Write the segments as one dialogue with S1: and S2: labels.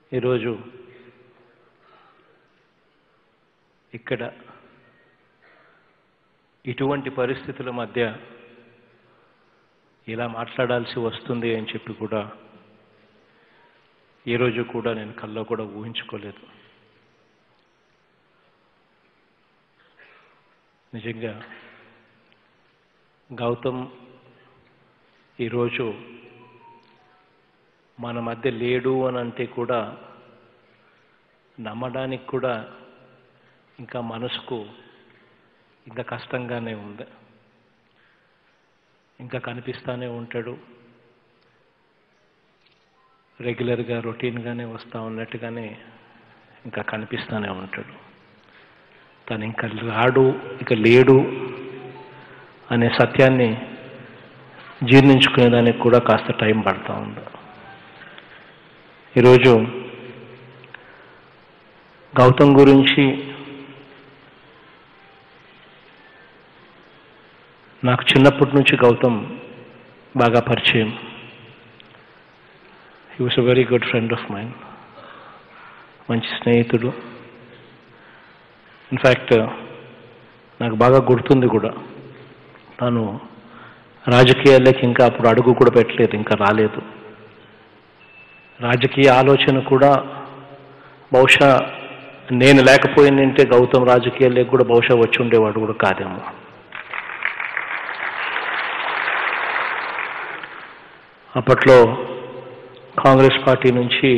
S1: ఈరోజు ఇక్కడ ఇటువంటి పరిస్థితుల మధ్య ఇలా మాట్లాడాల్సి వస్తుంది అని చెప్పి కూడా ఈరోజు కూడా నేను కల్లో కూడా ఊహించుకోలేదు నిజంగా గౌతమ్ ఈరోజు మన మధ్య లేడు అని అంటే కూడా నమ్మడానికి కూడా ఇంకా మనసుకు ఇంకా కష్టంగానే ఉంది ఇంకా కనిపిస్తానే ఉంటాడు రెగ్యులర్గా రొటీన్గానే వస్తూ ఉన్నట్టుగానే ఇంకా కనిపిస్తూనే ఉంటాడు తను ఇంకా రాడు ఇక లేడు అనే సత్యాన్ని జీర్ణించుకునేదానికి కూడా కాస్త టైం పడతా ఉంది ఈరోజు గౌతమ్ గురించి నాకు చిన్నప్పటి నుంచి గౌతమ్ బాగా పరిచయం he was a very good friend of mine మంచి స్నేహితుడు ఇన్ఫ్యాక్ట్ నాకు బాగా గుర్తుంది కూడా తాను రాజకీయాల్లోకి ఇంకా అప్పుడు అడుగు కూడా పెట్టలేదు ఇంకా రాలేదు రాజకీయ ఆలోచన కూడా బహుశా నేను లేకపోయిందంటే గౌతమ్ రాజకీయాల్లోకి కూడా బహుశా వచ్చి ఉండేవాడు కూడా కాదేమో అప్పట్లో కాంగ్రెస్ పార్టీ నుంచి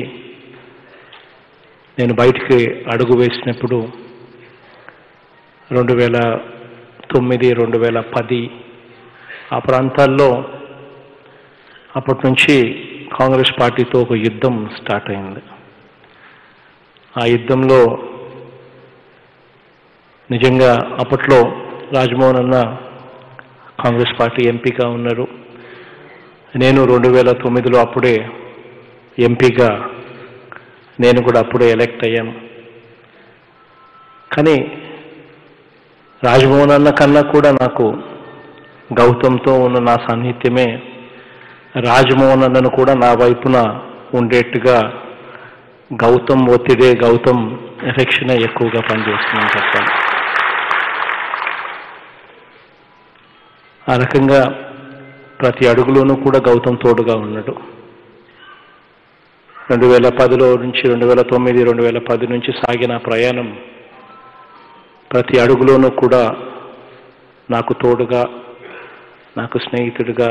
S1: నేను బయటికి అడుగు వేసినప్పుడు రెండు వేల తొమ్మిది రెండు వేల పది ఆ ప్రాంతాల్లో అప్పటి నుంచి కాంగ్రెస్ పార్టీతో ఒక యుద్ధం స్టార్ట్ అయింది ఆ యుద్ధంలో నిజంగా అప్పట్లో రాజ్మోహన్ అన్న కాంగ్రెస్ పార్టీ ఎంపీగా ఉన్నారు నేను రెండు వేల తొమ్మిదిలో అప్పుడే ఎంపీగా నేను కూడా అప్పుడే ఎలక్ట్ అయ్యాను కానీ రాజ్మోహన్ అన్న కన్నా కూడా నాకు గౌతమ్తో ఉన్న నా సాన్నిహిత్యమే రాజమోహన్ అన్నను కూడా నా వైపున ఉండేట్టుగా గౌతమ్ ఒత్తిడే గౌతమ్ ఎఫెక్షనే ఎక్కువగా పనిచేస్తుందని చెప్పాలి ఆ రకంగా ప్రతి అడుగులోనూ కూడా గౌతమ్ తోడుగా ఉన్నాడు రెండు వేల పదిలో నుంచి రెండు వేల తొమ్మిది రెండు వేల పది నుంచి సాగిన ప్రయాణం ప్రతి అడుగులోనూ కూడా నాకు తోడుగా నాకు స్నేహితుడిగా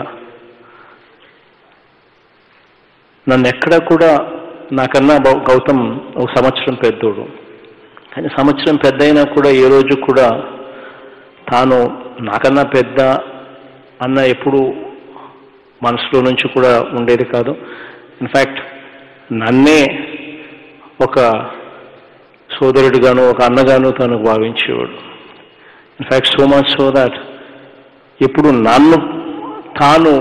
S1: నన్ను ఎక్కడ కూడా నాకన్నా బౌ- గౌతమ్ ఒక సంవత్సరం పెద్దోడు కానీ సంవత్సరం పెద్ద అయినా కూడా ఏ రోజు కూడా తాను నాకన్నా పెద్ద అన్న ఎప్పుడు మనసులో నుంచి కూడా ఉండేది కాదు ఇన్ఫ్యాక్ట్ నన్నే ఒక సోదరుడిగాను ఒక అన్నగాను తను భావించేవాడు in fact so much so that ఇప్పుడు నన్ను తాను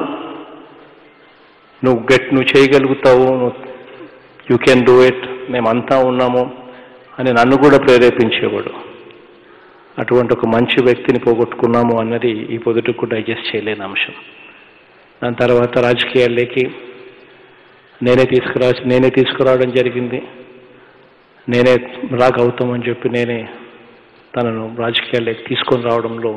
S1: నువ్వు గట్ నువ్వు చేయగలుగుతావు యూ కెన్ డూ ఇట్ మేమంతా ఉన్నాము అని నన్ను కూడా ప్రేరేపించేవాడు అటువంటి ఒక మంచి వ్యక్తిని పోగొట్టుకున్నాము అన్నది ఈ పొదుటికు డైజెస్ట్ చేయలేని అంశం దాని తర్వాత రాజకీయాల్లోకి నేనే తీసుకురా నేనే తీసుకురావడం జరిగింది నేనే రా గౌతమ్ అని చెప్పి నేనే తనను రాజకీయాల్లోకి తీసుకొని రావడంలో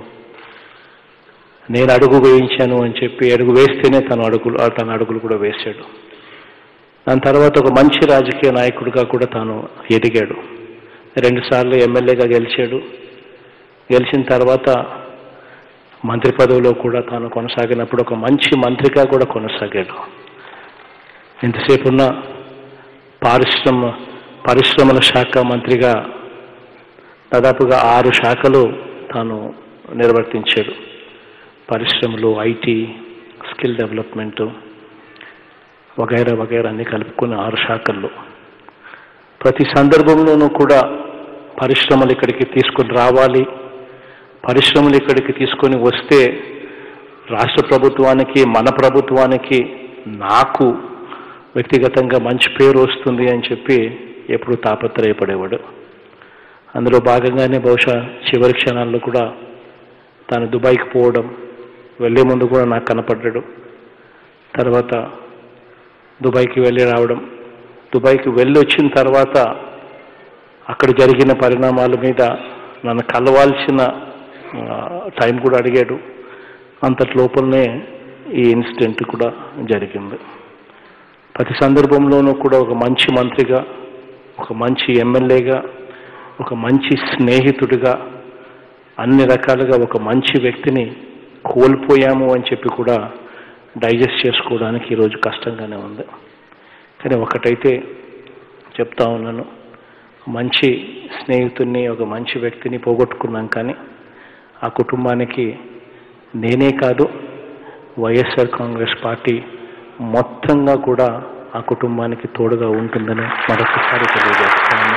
S1: నేను అడుగు వేయించాను అని చెప్పి అడుగు వేస్తేనే తను అడుగులు తన అడుగులు కూడా వేశాడు దాని తర్వాత ఒక మంచి రాజకీయ నాయకుడిగా కూడా తాను ఎదిగాడు రెండుసార్లు ఎమ్మెల్యేగా గెలిచాడు గెలిచిన తర్వాత మంత్రి పదవిలో కూడా తాను కొనసాగినప్పుడు ఒక మంచి మంత్రిగా కూడా కొనసాగాడు ఎంతసేపు ఉన్న పారిశ్రమ పరిశ్రమల శాఖ మంత్రిగా దాదాపుగా ఆరు శాఖలు తాను నిర్వర్తించాడు పరిశ్రమలు ఐటీ స్కిల్ డెవలప్మెంట్ వగైరా వగైరా అన్ని కలుపుకుని ఆరు శాఖల్లో ప్రతి సందర్భంలోనూ కూడా పరిశ్రమలు ఇక్కడికి తీసుకొని రావాలి పరిశ్రమలు ఇక్కడికి తీసుకొని వస్తే రాష్ట్ర ప్రభుత్వానికి మన ప్రభుత్వానికి నాకు వ్యక్తిగతంగా మంచి పేరు వస్తుంది అని చెప్పి ఎప్పుడు తాపత్రయపడేవాడు అందులో భాగంగానే బహుశా చివరి క్షణాల్లో కూడా తాను దుబాయ్కి పోవడం వెళ్ళే ముందు కూడా నాకు కనపడ్డాడు తర్వాత దుబాయ్కి వెళ్ళి రావడం దుబాయ్కి వెళ్ళి వచ్చిన తర్వాత అక్కడ జరిగిన పరిణామాల మీద నన్ను కలవాల్సిన ఆ, టైం కూడా అడిగాడు అంతటి లోపలనే ఈ ఇన్సిడెంట్ కూడా జరిగింది ప్రతి సందర్భంలోనూ కూడా ఒక మంచి మంత్రిగా ఒక మంచి ఎమ్మెల్యేగా ఒక మంచి స్నేహితుడిగా అన్ని రకాలుగా ఒక మంచి వ్యక్తిని కోల్పోయాము అని చెప్పి కూడా డైజెస్ట్ చేసుకోవడానికి ఈరోజు కష్టంగానే ఉంది కానీ ఒకటైతే చెప్తా ఉన్నాను మంచి స్నేహితుడిని ఒక మంచి వ్యక్తిని పోగొట్టుకున్నాం కానీ ఆ కుటుంబానికి నేనే కాదు వైఎస్ఆర్ కాంగ్రెస్ పార్టీ మొత్తంగా కూడా ఆ కుటుంబానికి తోడుగా ఉంటుందని మరొకసారి తెలియజేస్తాను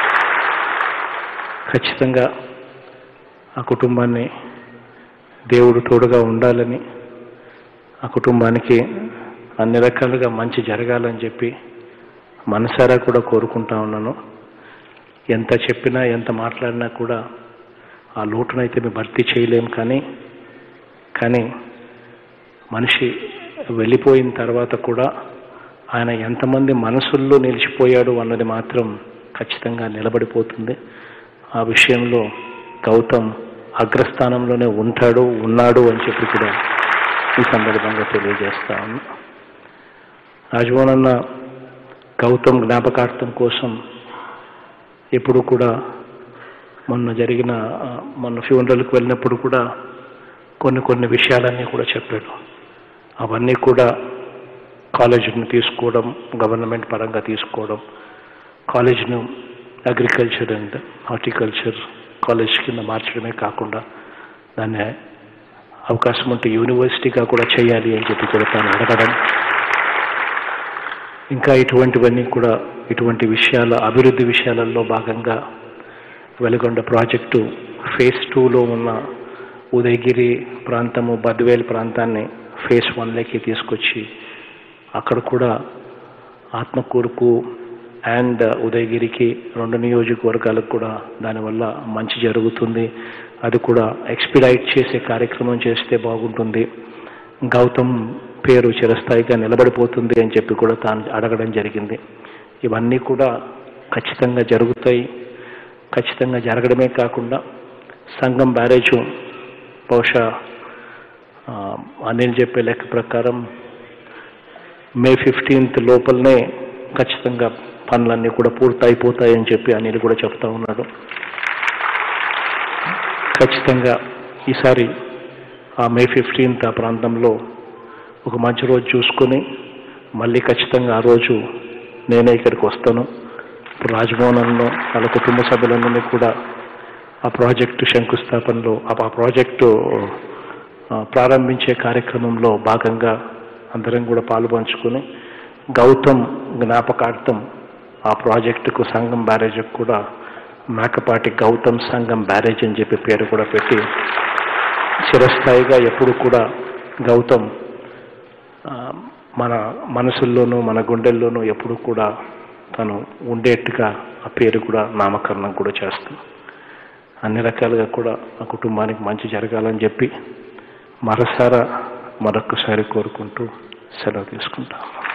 S1: ఖచ్చితంగా ఆ కుటుంబాన్ని దేవుడు తోడుగా ఉండాలని ఆ కుటుంబానికి అన్ని రకాలుగా మంచి జరగాలని చెప్పి మనసారా కూడా కోరుకుంటా ఉన్నాను ఎంత చెప్పినా ఎంత మాట్లాడినా కూడా ఆ లోటునైతే మేము భర్తీ చేయలేం కానీ కానీ మనిషి వెళ్ళిపోయిన తర్వాత కూడా ఆయన ఎంతమంది మనసుల్లో నిలిచిపోయాడు అన్నది మాత్రం ఖచ్చితంగా నిలబడిపోతుంది ఆ విషయంలో గౌతమ్ అగ్రస్థానంలోనే ఉంటాడు ఉన్నాడు అని చెప్పి కూడా ఈ సందర్భంగా తెలియజేస్తా ఉన్నా రాజమోహన్ అన్న గౌతమ్ జ్ఞాపకార్థం కోసం ఎప్పుడు కూడా మొన్న జరిగిన ఆ, మొన్న ఫ్యూనరల్కి వెళ్ళినప్పుడు కూడా కొన్ని కొన్ని విషయాలన్నీ కూడా చెప్పాడు అవన్నీ కూడా కాలేజీని తీసుకోవడం గవర్నమెంట్ పరంగా తీసుకోవడం కాలేజ్ను అగ్రికల్చర్ అండ్ హార్టికల్చర్ కాలేజ్ కింద మార్చడమే కాకుండా దాన్ని అవకాశం ఉంటే యూనివర్సిటీగా కూడా చేయాలి అని చెప్పి కూడా తాను అడగడం ఇంకా ఇటువంటివన్నీ కూడా ఇటువంటి విషయాల అభివృద్ధి విషయాలలో భాగంగా వెలుగొండ ప్రాజెక్టు ఫేజ్ టూలో ఉన్న ఉదయగిరి ప్రాంతము బద్వేల్ ప్రాంతాన్ని ఫేజ్ వన్లోకి తీసుకొచ్చి అక్కడ కూడా ఆత్మకూరుకు అండ్ ఉదయగిరికి రెండు నియోజకవర్గాలకు కూడా దానివల్ల మంచి జరుగుతుంది అది కూడా ఎక్స్పిడైట్ చేసే కార్యక్రమం చేస్తే బాగుంటుంది గౌతమ్ పేరు చిరస్థాయిగా నిలబడిపోతుంది అని చెప్పి కూడా తాను అడగడం జరిగింది ఇవన్నీ కూడా ఖచ్చితంగా జరుగుతాయి ఖచ్చితంగా జరగడమే కాకుండా సంఘం బ్యారేజ్ బహుశా ఆ, అనిల్ చెప్పే లెక్క ప్రకారం మే ఫిఫ్టీన్త్ లోపలనే ఖచ్చితంగా పనులన్నీ కూడా పూర్తి అయిపోతాయని చెప్పి అనిల్ కూడా చెప్తా ఉన్నాడు ఖచ్చితంగా ఈసారి ఆ మే ఫిఫ్టీన్త్ ఆ ప్రాంతంలో ఒక మంచి రోజు చూసుకొని మళ్ళీ ఖచ్చితంగా ఆ రోజు నేనే ఇక్కడికి వస్తాను ఇప్పుడు రాజభవనంలో వాళ్ళ కుటుంబ సభ్యులందరినీ కూడా ఆ ప్రాజెక్టు శంకుస్థాపనలో ఆ ఆ ప్రాజెక్టు ఆ, ప్రారంభించే కార్యక్రమంలో భాగంగా అందరం కూడా పాలుపంచుకొని గౌతమ్ జ్ఞాపకార్థం ఆ ప్రాజెక్టుకు సంఘం బ్యారేజ్కి కూడా మేకపాటి గౌతమ్ సంఘం బ్యారేజ్ అని చెప్పి పేరు కూడా పెట్టి చిరస్థాయిగా ఎప్పుడు కూడా గౌతమ్ ఆ, మన మనసుల్లోనూ మన గుండెల్లోనూ ఎప్పుడు కూడా తను ఉండేట్టుగా ఆ పేరు కూడా నామకరణం కూడా చేస్తాం అన్ని రకాలుగా కూడా ఆ కుటుంబానికి మంచి జరగాలని చెప్పి మరోసారా మరొక్కసారి కోరుకుంటూ సెలవు తీసుకుంటాము